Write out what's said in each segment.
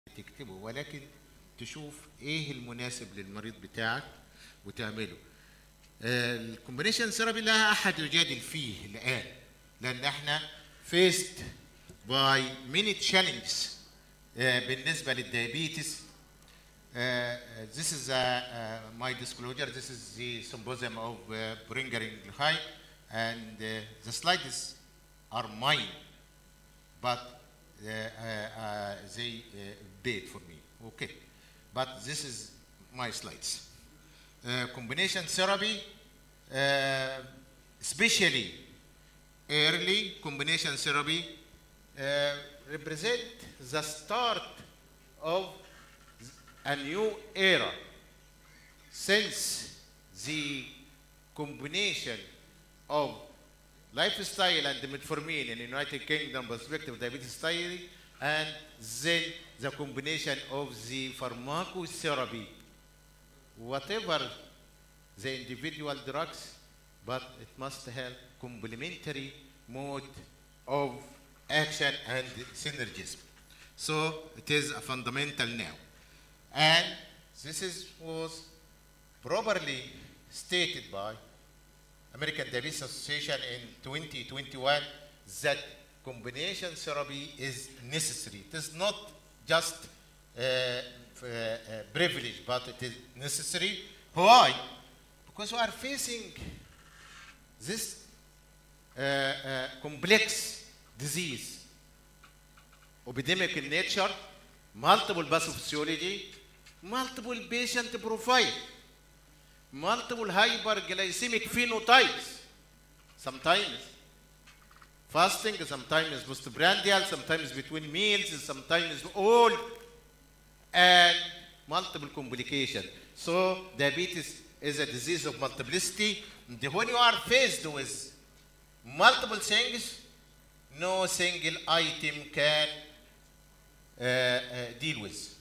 تكتبه ولكن تشوف ايه المناسب للمريض بتاعك وتعمله الكومبينيشن ثيرابي لا احد يجادل فيه الان لان احنا فيست باي ميني تشالنجز بالنسبه للديابيتس Uh, this is uh, uh, my disclosure. This is the symposium of uh, Bringer High, and uh, the slides are mine, but uh, uh, uh, they uh, paid for me. Okay, but this is my slides. Uh, combination therapy, uh, especially early combination therapy, uh, represent the start of a new era since the combination of lifestyle and metformin in the United Kingdom perspective diabetes study and then the combination of the pharmacotherapy whatever the individual drugs but it must have complementary mode of action and synergism so it is a fundamental now and this is was properly stated by American Diabetes Association in 2021 that combination therapy is necessary. It is not just uh, f- uh, uh, privilege, but it is necessary. Why? Because we are facing this uh, uh, complex disease, epidemic in nature, multiple pathophysiology, multiple patient profile, multiple hyperglycemic phenotypes, sometimes fasting, sometimes postprandial, sometimes between meals, sometimes all, and multiple complications. So diabetes is a disease of multiplicity. And when you are faced with multiple things, no single item can uh, uh, deal with.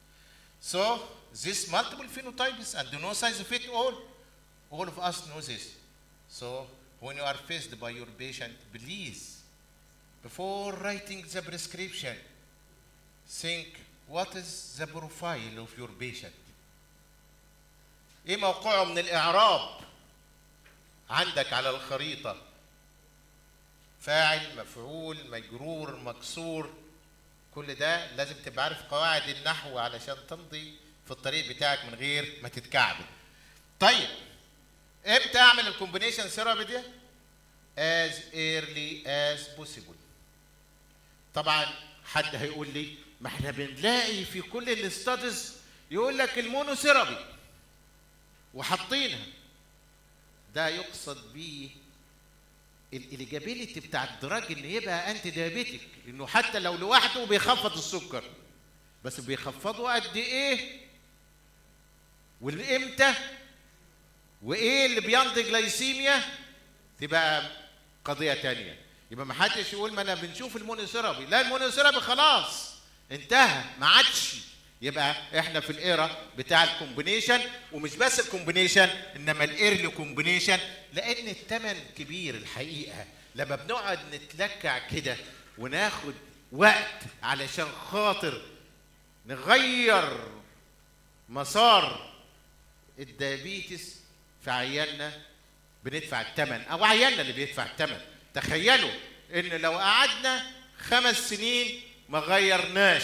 So this multiple phenotypes and no size fit all, all of us know this. So when you are faced by your patient, please, before writing the prescription, think what is the profile of your patient. ايه موقعه من الاعراب عندك على الخريطه فاعل مفعول مجرور مكسور كل ده لازم تبقى عارف قواعد النحو علشان تمضي في الطريق بتاعك من غير ما تتكعبل طيب امتى اعمل الكومبينيشن ثيرابي ده as early as possible طبعا حد هيقول لي ما احنا بنلاقي في كل الاستادز يقول لك المونوثيرابي وحاطينها ده يقصد بيه الايجابيليتي بتاع الدراج ان يبقى انتي دايابيتك انه حتى لو لوحده بيخفض السكر بس بيخفضه قد ايه والامتى وايه اللي بينضج جلايسيميا تبقى قضيه تانية يبقى ما حدش يقول ما انا بنشوف المونوثيرابي لا المونوثيرابي خلاص انتهى ما عادش يبقى احنا في الايرا بتاع الكومبينيشن ومش بس الكومبينيشن انما الايرلي كومبينيشن لان الثمن كبير الحقيقه لما بنقعد نتلكع كده وناخد وقت علشان خاطر نغير مسار الديابيتس في عيالنا بندفع الثمن او عيالنا اللي بيدفع الثمن تخيلوا ان لو قعدنا خمس سنين ما غيرناش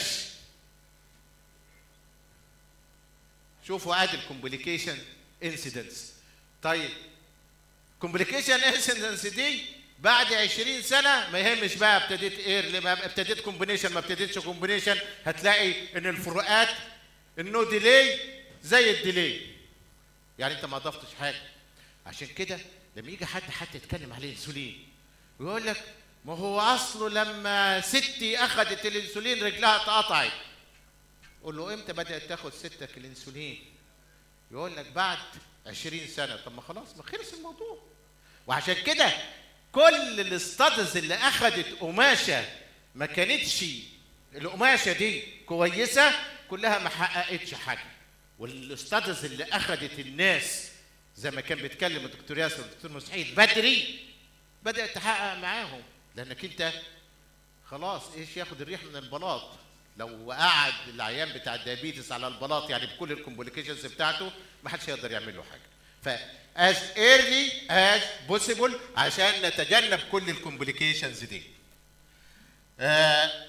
شوفوا ادي الكومبليكيشن انسيدنس طيب كومبليكيشن انسيدنس دي بعد 20 سنه ما يهمش بقى ابتديت اير ما ابتديت كومبينيشن ما ابتديتش كومبينيشن هتلاقي ان الفروقات النو ديلي زي الديلي يعني انت ما ضفتش حاجه عشان كده لما يجي حد حتى يتكلم على الانسولين ويقول لك ما هو اصله لما ستي اخذت الانسولين رجلها اتقطعت قول له امتى بدات تاخد ستك الانسولين يقول لك بعد 20 سنه طب ما خلاص ما خلص الموضوع وعشان كده كل الاستادز اللي اخذت قماشه ما كانتش القماشه دي كويسه كلها ما حققتش حاجه والاستادز اللي اخذت الناس زي ما كان بيتكلم الدكتور ياسر والدكتور مستحيل بدري بدات تحقق معاهم لانك انت خلاص ايش ياخد الريح من البلاط لو قعد العيان بتاع الديابيتس على البلاط يعني بكل الكومبليكيشنز بتاعته ما حدش يقدر يعمل له حاجه ف as early as possible عشان نتجنب كل الكومبليكيشنز دي آه،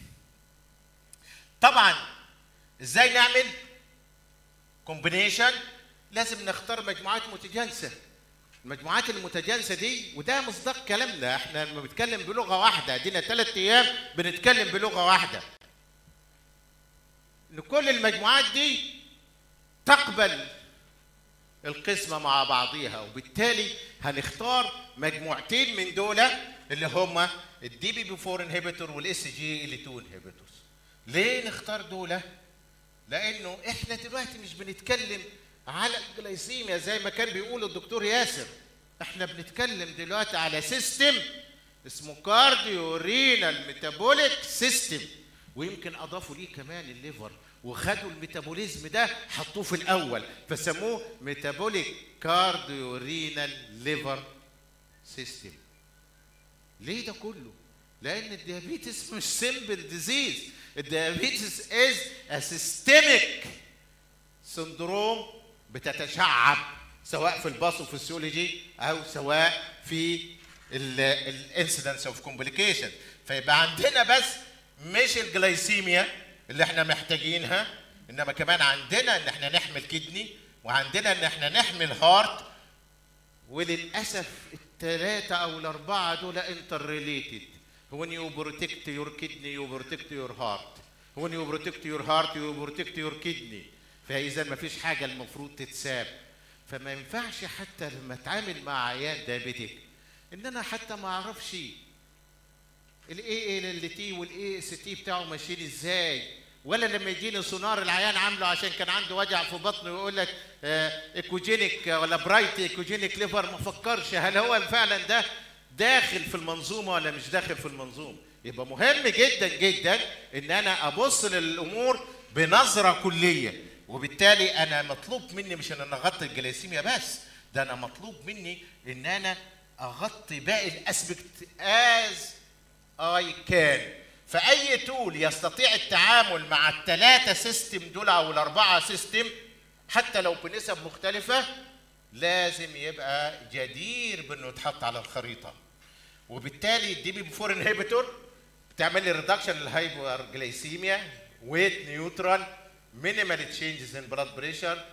طبعا ازاي نعمل كومبينيشن لازم نختار مجموعات متجانسه المجموعات المتجانسه دي وده مصداق كلامنا احنا لما بنتكلم بلغه واحده ادينا ثلاث ايام بنتكلم بلغه واحده ان كل المجموعات دي تقبل القسمه مع بعضيها وبالتالي هنختار مجموعتين من دول اللي هما الدي بي بي 4 انهبيتور والاس جي ال 2 انهبيتورز ليه نختار دول لانه احنا دلوقتي مش بنتكلم على الجلايسيميا زي ما كان بيقول الدكتور ياسر احنا بنتكلم دلوقتي على سيستم اسمه كارديو رينال ميتابوليك سيستم ويمكن اضافوا ليه كمان الليفر وخدوا الميتابوليزم ده حطوه في الاول فسموه ميتابوليك كارديو رينال ليفر سيستم ليه ده كله لان الديابيتس مش سيمبل ديزيز الديابيتس از ا سيستميك سندروم بتتشعب سواء في الباثوفيسيولوجي او سواء في الانسيدنس اوف كومبليكيشن فيبقى عندنا بس مش الجلايسيميا اللي احنا محتاجينها انما كمان عندنا ان احنا نحمل كدني وعندنا ان احنا نحمل هارت وللاسف الثلاثه او الاربعه دول انتر ريليتد when you protect your kidney you protect your heart when you protect your heart you protect your kidney فاذا ما فيش حاجه المفروض تتساب فما ينفعش حتى لما اتعامل مع عيان دايبيتيك ان انا حتى ما اعرفش الاي ال تي والاي اس تي بتاعه ماشيين ازاي ولا لما يجيني سونار العيان عامله عشان كان عنده وجع في بطنه ويقول لك ايكوجينيك ولا برايت ايكوجينيك ليفر ما فكرش هل هو فعلا ده داخل في المنظومه ولا مش داخل في المنظومه يبقى مهم جدا جدا ان انا ابص للامور بنظره كليه وبالتالي انا مطلوب مني مش ان انا اغطي الجلايسيميا بس ده انا مطلوب مني ان انا اغطي باقي الاسبكت از اي كان فاي تول يستطيع التعامل مع الثلاثه سيستم دول او الاربعه سيستم حتى لو بنسب مختلفه لازم يبقى جدير بانه يتحط على الخريطه وبالتالي الدي بي 4 انهبيتور بتعمل لي ريدكشن للهايبر جلايسيميا ويت نيوترال مينيمال تشينجز ان بلاد بريشر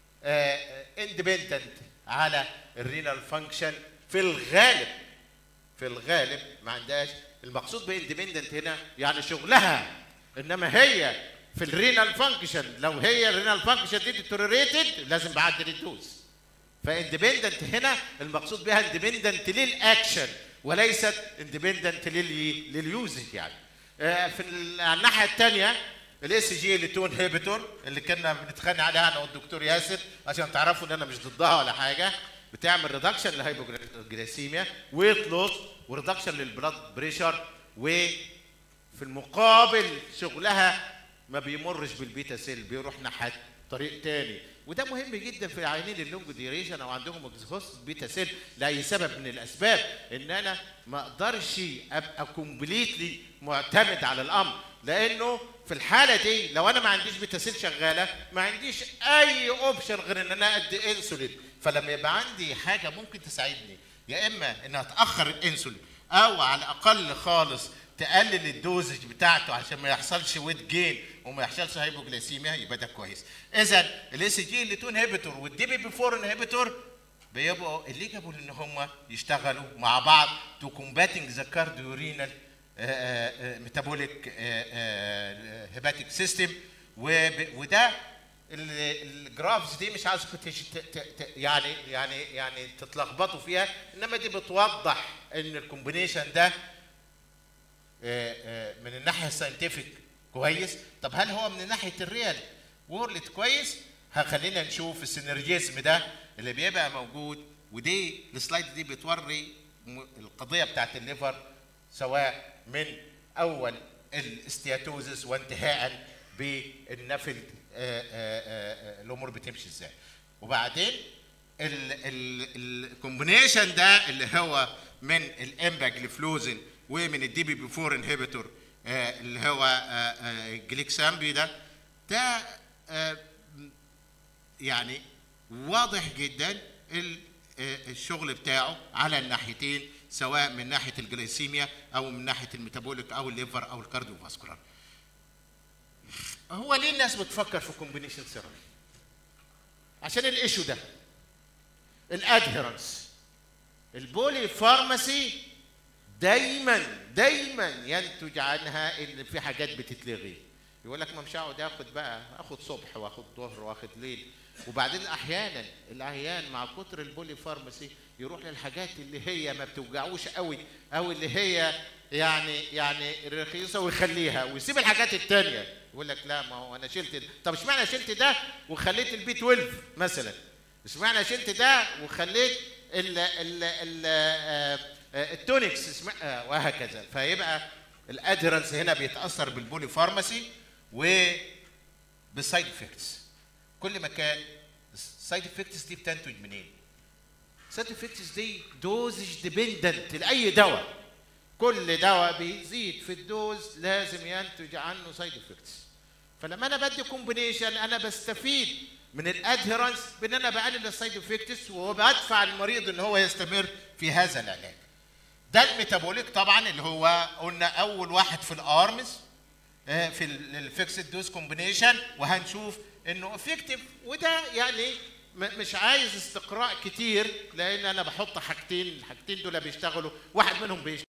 اندبندنت على الرينال فانكشن في الغالب في الغالب ما عندهاش المقصود باندبندنت هنا يعني شغلها انما هي في الرينال فانكشن لو هي الرينال فانكشن دي ديتوريتد لازم بعدل الدوز فاندبندنت هنا المقصود بها اندبندنت للاكشن وليست اندبندنت لليوزج يعني آه في الناحيه الثانيه الاس جي اللي تون هيبتون اللي كنا بنتخانق عليها انا والدكتور ياسر عشان تعرفوا ان انا مش ضدها ولا حاجه بتعمل ريدكشن للهايبوجليسيميا ويت لوس وريدكشن للبلاد بريشر وفي المقابل شغلها ما بيمرش بالبيتا سيل بيروح ناحيه طريق تاني وده مهم جدا في عيانين اللونج ديوريشن او عندهم اكزوست بيتا سيل لاي سبب من الاسباب ان انا ما اقدرش ابقى كومبليتلي معتمد على الامر لانه في الحاله دي لو انا ما عنديش بيتا سيل شغاله ما عنديش اي اوبشن غير ان انا ادي انسولين فلما يبقى عندي حاجه ممكن تساعدني يا اما انها تاخر الانسولين او على الاقل خالص تقلل الدوزج بتاعته عشان ما يحصلش ويت جين وما يحصلش هايبوجليسيميا يبقى ده كويس اذا الاس جي اللي 2 انهبيتور والدي بي بي 4 انهبيتور بيبقوا الليجابل ان هم يشتغلوا مع بعض تو كومباتنج ذا كارديورينال ميتابوليك هيباتيك سيستم وده الجرافز دي مش عايزكم يعني يعني يعني تتلخبطوا فيها انما دي بتوضح ان الكومبينيشن ده من الناحيه الساينتفك كويس طب هل هو من ناحيه الريال وورلد كويس هخلينا نشوف السينرجيزم ده اللي بيبقى موجود ودي السلايد دي بتوري القضيه بتاعت الليفر سواء من اول الاستياتوزس وانتهاء بالنفل الامور بتمشي ازاي وبعدين الكومبينيشن ده اللي هو من الامباجليفلوزين ومن الدي بي بي 4 انهبيتور آه، اللي هو آه، آه، الجليكسامبي ده ده آه، يعني واضح جدا ال- آه، الشغل بتاعه على الناحيتين سواء من ناحيه الجليسيميا او من ناحيه الميتابوليك او الليفر او الكارديوفاسكولار هو ليه الناس بتفكر في كومبينيشن ثيرابي عشان الايشو ده الادهيرنس البولي فارماسي دايما دايما ينتج عنها ان في حاجات بتتلغي يقول لك ما مش هقعد اخد بقى اخد صبح واخد ظهر واخد ليل وبعدين احيانا العيان مع كتر البولي فارماسي يروح للحاجات اللي هي ما بتوجعوش قوي او اللي هي يعني يعني رخيصه ويخليها ويسيب الحاجات التانية يقول لك لا ما هو انا شلت ده طب اشمعنى شلت ده وخليت البي 12 مثلا اشمعنى شلت ده وخليت ال ال ال آه، آه، التونكس اسمع- آه، وهكذا فيبقى الادهرنس هنا بيتاثر بالبولي فارماسي وبالسايد افكتس كل ما كان السايد افكتس دي بتنتج منين؟ السايد افكتس دي دوزج ديبندنت لاي دواء كل دواء بيزيد في الدوز لازم ينتج عنه سايد افكتس فلما انا بدي كومبينيشن انا بستفيد من الادهيرنس بان انا بقلل السايد افكتس وبدفع المريض ان هو يستمر في هذا العلاج ده الميتابوليك طبعا اللي هو قلنا اول واحد في الارمز آه، في الفيكسد دوز كومبينيشن وهنشوف انه افكتيف وده يعني م- مش عايز استقراء كتير لان انا بحط حاجتين الحاجتين دول بيشتغلوا واحد منهم بيشتغل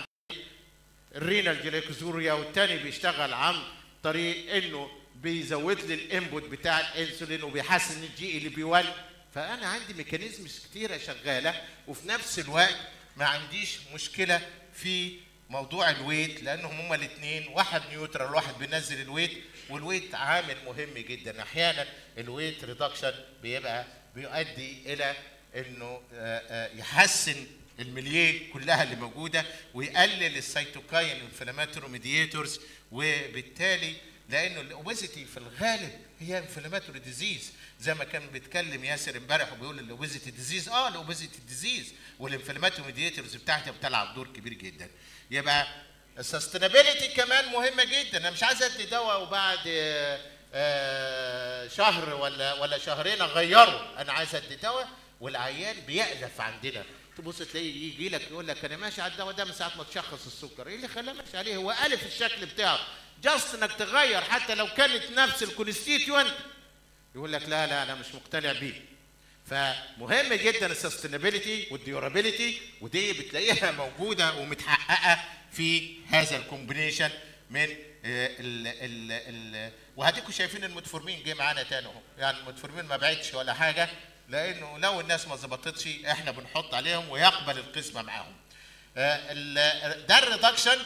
الرينال جليكوزوريا والتاني بيشتغل عن طريق انه بيزود لي الانبوت بتاع الانسولين وبيحسن الجي ال بي 1 فانا عندي ميكانيزمز كتيره شغاله وفي نفس الوقت ما عنديش مشكله في موضوع الويت لانهم هما الاثنين واحد نيوترال واحد بينزل الويت والويت عامل مهم جدا احيانا الويت ريدكشن بيبقى بيؤدي الى انه آه، آه، يحسن الملييه كلها اللي موجوده ويقلل السيتوكاين والانفلاماتوري ميدياتورز وبالتالي لانه الاوبيزيتي في الغالب هي انفلاماتوري ديزيز زي ما كان بيتكلم ياسر امبارح وبيقول الاوبيزيتي ديزيز اه الاوبيزيتي ديزيز والانفلاماتوري ميدياتورز بتاعتها بتلعب دور كبير جدا يبقى السستينابيلتي كمان مهمه جدا انا مش عايز ادي دواء وبعد آه، آه، شهر ولا ولا شهرين اغيره انا عايز ادي دواء والعيان بيألف عندنا تبص تلاقيه يجي لك يقول لك انا ماشي على الدواء ده من ساعه ما تشخص السكر ايه اللي خلاه ماشي عليه هو الف الشكل بتاعه جاست انك تغير حتى لو كانت نفس الكونستيتيوانت يقول لك لا لا انا مش مقتنع بيه فمهم جدا السستينابيلتي والديورابيلتي ودي بتلاقيها موجوده ومتحققه في هذا الكومبينيشن من آه، ال ال ال وهديكم شايفين المتفورمين جه معانا تاني اهو يعني المتفورمين ما بعدش ولا حاجه لانه لو الناس ما ظبطتش احنا بنحط عليهم ويقبل القسمه معاهم آه، ال- ده الريدكشن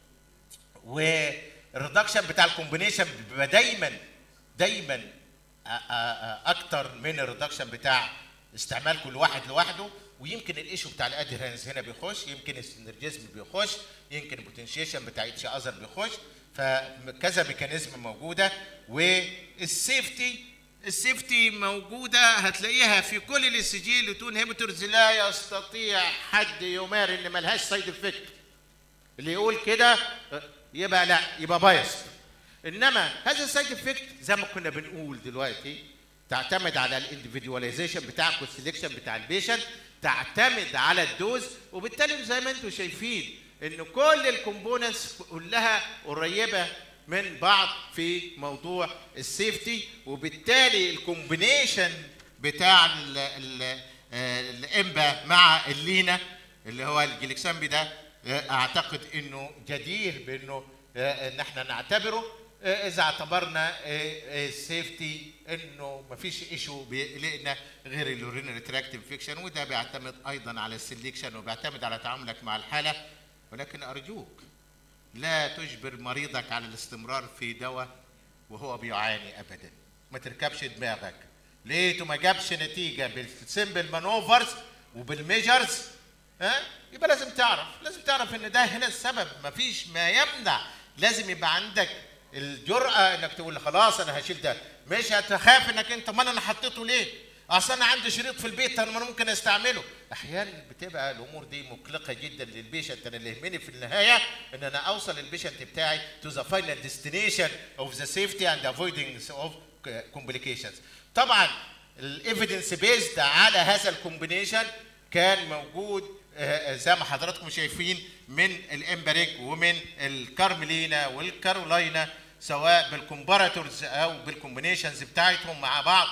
والريدكشن بتاع الكومبينيشن بيبقى دايما دايما أ- أ- أ- اكتر من الريدكشن بتاع استعمال كل واحد لوحده ويمكن الايشو بتاع الادهرنس هنا بيخش يمكن السينرجيزم بيخش يمكن البوتنشيشن بتاع اتش اذر بيخش فكذا ميكانيزم موجوده والسيفتي السيفتي موجوده هتلاقيها في كل الاس جي لتون هيبتورز لا يستطيع حد يماري ان ملهاش سايد افكت اللي يقول كده يبقى لا يبقى بايس انما هذا السايد افكت زي ما كنا بنقول دلوقتي تعتمد على الانديفيدواليزيشن بتاعك والسلكشن بتاع البيشنت تعتمد على الدوز وبالتالي زي ما انتم شايفين ان كل الكومبوننتس كلها قريبه من بعض في موضوع السيفتي وبالتالي الكومبينيشن بتاع ال- ال- آه، الامبا مع اللينا اللي هو الجليكسامبي ده آه، اعتقد انه جدير بانه آه، ان احنا نعتبره آه، اذا اعتبرنا السيفتي انه ما فيش ايشو بيقلقنا غير اليورينري تراكت انفكشن وده بيعتمد ايضا على السليكشن وبيعتمد على تعاملك مع الحاله ولكن ارجوك لا تجبر مريضك على الاستمرار في دواء وهو بيعاني ابدا ما تركبش دماغك لقيته ما جابش نتيجه بالسمبل مانوفرز وبالميجرز ها يبقى لازم تعرف لازم تعرف ان ده هنا السبب ما فيش ما يمنع لازم يبقى عندك الجرأة انك تقول خلاص انا هشيل ده مش هتخاف انك انت ما انا حطيته ليه اصل انا عندي شريط في البيت انا ممكن استعمله احيانا بتبقى الامور دي مقلقه جدا للبيشنت انا اللي يهمني في النهايه ان انا اوصل البيشنت بتاعي to the final destination of the safety and avoiding of complications طبعا الايفيدنس بيزد على هذا الكومبينيشن كان موجود آه، زي ما حضراتكم شايفين من الامبريك ومن الكارملينا والكارولاينا سواء بالكومباراتورز او بالكومبينيشنز بتاعتهم مع بعض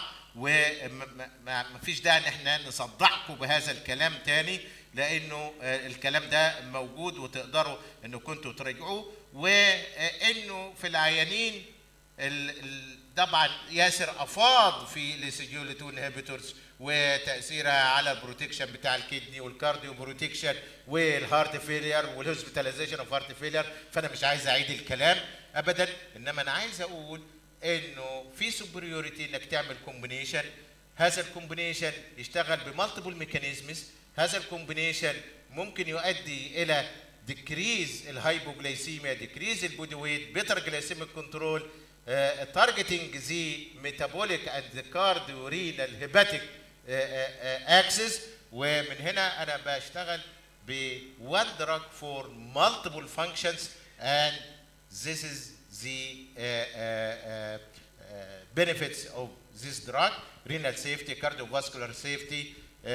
ومفيش داعي ان احنا نصدعكم بهذا الكلام تاني لانه آه، الكلام ده موجود وتقدروا انه كنتوا تراجعوه وانه في العيانين ال- ال- طبعا ياسر افاض في السجيول 2 انهبيتورز وتاثيرها على البروتكشن بتاع الكدني والكارديو بروتكشن والهارت فيلير والهوسبيتاليزيشن اوف هارت فيلير فانا مش عايز اعيد الكلام ابدا انما انا عايز اقول انه في سوبريوريتي انك تعمل كومبينيشن هذا الكومبينيشن يشتغل بمالتيبل ميكانيزمز هذا الكومبينيشن ممكن يؤدي الى decrease الهايبوغلايسيميا decrease البودي ويت better glycemic control uh, targeting the metabolic and the cardiorenal hepatic uh, uh, axis ومن هنا انا بشتغل ب one drug for multiple functions and this is the uh, uh, uh, uh, benefits of this drug renal safety cardiovascular safety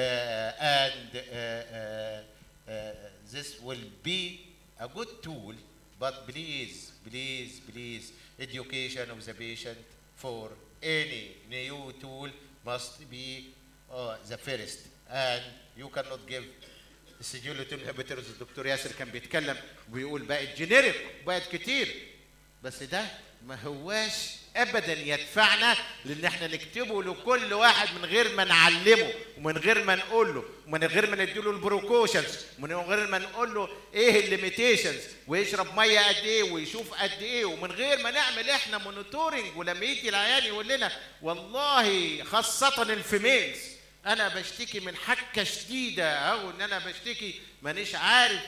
uh, and uh, uh, uh, this will be a good tool but please please please education of the patient for any new tool must be uh, the first and you cannot give السجيولتين انهبيتورز الدكتور ياسر كان بيتكلم وبيقول بقت جينيريك بقت كتير بس ده ما هواش ابدا يدفعنا لان احنا نكتبه لكل واحد من غير ما نعلمه ومن غير ما نقول له ومن غير ما نديله البروكوشنز ومن غير ما نقول له ايه الليميتيشنز ويشرب ميه قد ايه ويشوف قد ايه ومن غير ما نعمل احنا مونيتورنج ولما يجي العيان يقول لنا والله خاصه الفيميلز انا بشتكي من حكه شديده او ان انا بشتكي مانيش عارف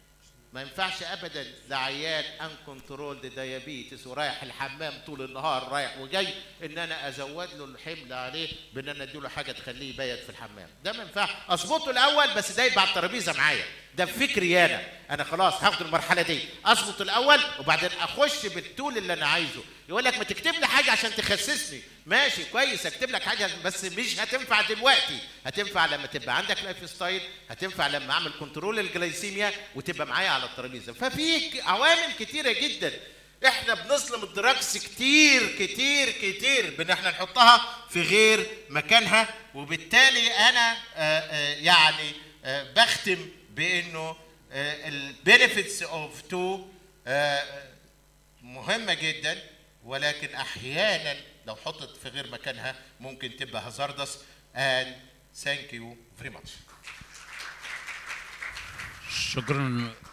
ما ينفعش ابدا لعيان ان كنترول ديابيتس ورايح الحمام طول النهار رايح وجاي ان انا ازود له الحمل عليه بان انا اديله حاجه تخليه يبيت في الحمام ده ما ينفعش اظبطه الاول بس ده يبقى على الترابيزه معايا ده فكري انا انا خلاص هاخد المرحله دي اظبط الاول وبعدين اخش بالتول اللي انا عايزه يقول لك ما تكتب لي حاجه عشان تخسسني ماشي كويس اكتب لك حاجه بس مش هتنفع دلوقتي هتنفع لما تبقى عندك لايف ستايل هتنفع لما اعمل كنترول الجلايسيميا وتبقى معايا على الترابيزه ففي عوامل كتيره جدا احنا بنظلم الدراكس كتير كتير كتير بان احنا نحطها في غير مكانها وبالتالي انا آه، آه، يعني آه، بختم بانه البينيفيتس اوف تو مهمه جدا ولكن احيانا لو حطت في غير مكانها ممكن تبقى هازاردس and thank you very much شكرا